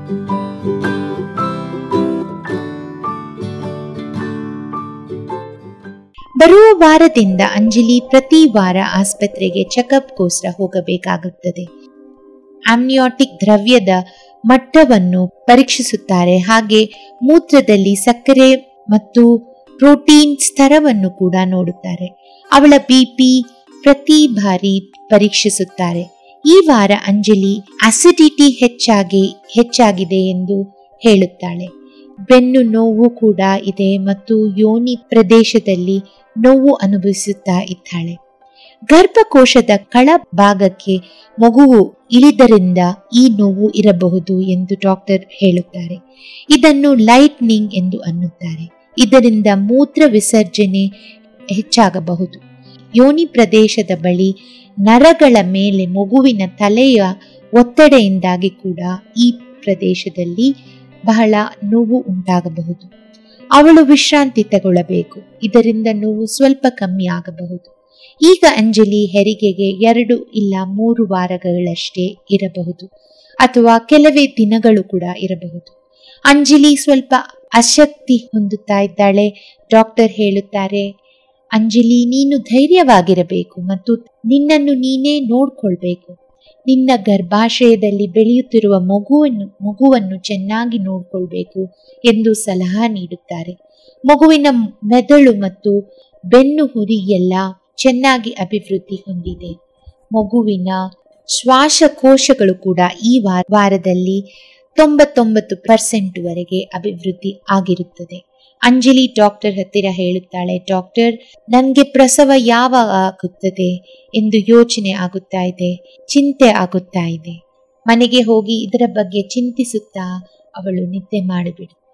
ಬರುವ ವಾರದಿಂದ ಅಂಜಲಿ ಪ್ರತಿ ವಾರ ಆಸ್ಪತ್ರೆಗೆ ಚೆಕಪ್ಗೋಸ್ಕರ ಹೋಗಬೇಕಾಗುತ್ತದೆ ಆಮ್ನಿಯಾಟಿಕ್ ದ್ರವ್ಯದ ಮಟ್ಟವನ್ನು ಪರೀಕ್ಷಿಸುತ್ತಾರೆ ಹಾಗೆ ಮೂತ್ರದಲ್ಲಿ ಸಕ್ಕರೆ ಮತ್ತು ಪ್ರೋಟೀನ್ ಸ್ತರವನ್ನು ಕೂಡ ನೋಡುತ್ತಾರೆ ಅವಳ ಬಿಪಿ ಪ್ರತಿ ಬಾರಿ ಪರೀಕ್ಷಿಸುತ್ತಾರೆ ಈ ವಾರ ಅಂಜಲಿ ಅಸಿಡಿಟಿ ಹೆಚ್ಚಾಗಿ ಹೆಚ್ಚಾಗಿದೆ ಎಂದು ಹೇಳುತ್ತಾಳೆ ಬೆನ್ನು ನೋವು ಕೂಡ ಇದೆ ಮತ್ತು ಯೋನಿ ಪ್ರದೇಶದಲ್ಲಿ ನೋವು ಅನುಭವಿಸುತ್ತಾ ಇದ್ದಾಳೆ ಗರ್ಭಕೋಶದ ಕಳ ಭಾಗಕ್ಕೆ ಮಗುವು ಇಳಿದರಿಂದ ಈ ನೋವು ಇರಬಹುದು ಎಂದು ಡಾಕ್ಟರ್ ಹೇಳುತ್ತಾರೆ ಇದನ್ನು ಲೈಟ್ನಿಂಗ್ ಎಂದು ಅನ್ನುತ್ತಾರೆ ಇದರಿಂದ ಮೂತ್ರ ವಿಸರ್ಜನೆ ಹೆಚ್ಚಾಗಬಹುದು ಯೋನಿ ಪ್ರದೇಶದ ಬಳಿ ನರಗಳ ಮೇಲೆ ಮಗುವಿನ ತಲೆಯ ಒತ್ತಡೆಯಿಂದಾಗಿ ಕೂಡ ಈ ಪ್ರದೇಶದಲ್ಲಿ ಬಹಳ ನೋವು ಉಂಟಾಗಬಹುದು ಅವಳು ವಿಶ್ರಾಂತಿ ತಗೊಳ್ಳಬೇಕು ಇದರಿಂದ ನೋವು ಸ್ವಲ್ಪ ಕಮ್ಮಿ ಆಗಬಹುದು ಈಗ ಅಂಜಲಿ ಹೆರಿಗೆಗೆ ಎರಡು ಇಲ್ಲ ಮೂರು ವಾರಗಳಷ್ಟೇ ಇರಬಹುದು ಅಥವಾ ಕೆಲವೇ ದಿನಗಳು ಕೂಡ ಇರಬಹುದು ಅಂಜಲಿ ಸ್ವಲ್ಪ ಅಶಕ್ತಿ ಹೊಂದುತ್ತಾ ಇದ್ದಾಳೆ ಡಾಕ್ಟರ್ ಹೇಳುತ್ತಾರೆ ಅಂಜಲಿ ನೀನು ಧೈರ್ಯವಾಗಿರಬೇಕು ಮತ್ತು ನಿನ್ನನ್ನು ನೀನೇ ನೋಡ್ಕೊಳ್ಬೇಕು ನಿನ್ನ ಗರ್ಭಾಶಯದಲ್ಲಿ ಬೆಳೆಯುತ್ತಿರುವ ಮಗುವನ್ನು ಮಗುವನ್ನು ಚೆನ್ನಾಗಿ ನೋಡ್ಕೊಳ್ಬೇಕು ಎಂದು ಸಲಹಾ ನೀಡುತ್ತಾರೆ ಮಗುವಿನ ಮೆದುಳು ಮತ್ತು ಬೆನ್ನು ಹುರಿ ಎಲ್ಲ ಚೆನ್ನಾಗಿ ಅಭಿವೃದ್ಧಿ ಹೊಂದಿದೆ ಮಗುವಿನ ಶ್ವಾಸಕೋಶಗಳು ಕೂಡ ಈ ವಾರದಲ್ಲಿ ತೊಂಬತ್ತೊಂಬತ್ತು ಪರ್ಸೆಂಟ್ ವರೆಗೆ ಅಭಿವೃದ್ಧಿ ಆಗಿರುತ್ತದೆ ಅಂಜಲಿ ಡಾಕ್ಟರ್ ಹತ್ತಿರ ಹೇಳುತ್ತಾಳೆ ಡಾಕ್ಟರ್ ನನಗೆ ಪ್ರಸವ ಯಾವಾಗ ಆಗುತ್ತದೆ ಎಂದು ಯೋಚನೆ ಆಗುತ್ತಾ ಇದೆ ಚಿಂತೆ ಆಗುತ್ತಾ ಇದೆ ಮನೆಗೆ ಹೋಗಿ ಇದರ ಬಗ್ಗೆ ಚಿಂತಿಸುತ್ತಾ ಅವಳು ನಿದ್ದೆ ಮಾಡಿಬಿಡುತ್ತಾಳೆ